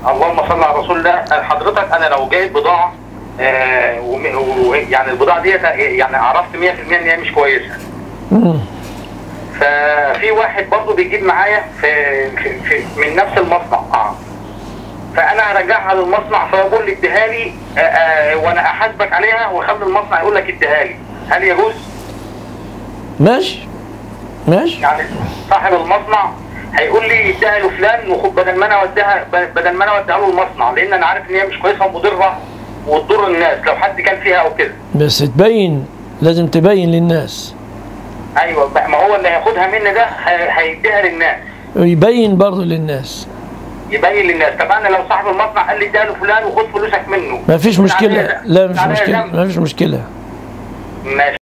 اللهم صل على رسول الله حضرتك انا لو جايب بضاعه آه وم- و- يعني البضاعه ديت يعني عرفت 100% ان هي مش كويسه مم. ففي واحد برضه بيجيب معايا في, في, في من نفس المصنع اه فانا هرجعها للمصنع فيقول لي اديها لي آه، آه، وانا احاسبك عليها واخلي المصنع يقول لك اديها لي هل يجوز؟ ماشي ماشي يعني صاحب المصنع هيقول لي اديها لفلان وخد بدل ما انا اوديها بدل ما انا اوديها له المصنع لان انا عارف ان هي مش كويسه ومضره وتضر الناس لو حد كان فيها او كده بس تبين لازم تبين للناس ايوه بقى- ما هو اللي هياخدها مني ده هي- هيديها للناس ويبين برضه للناس يبين للناس طب انا لو صاحب المصنع قال لي اديها لفلان وخد فلوسك منه ما فيش عليا مشكلة ده. لا ما فيش عليا مشكلة ذنب. ما فيش مشكلة ماشي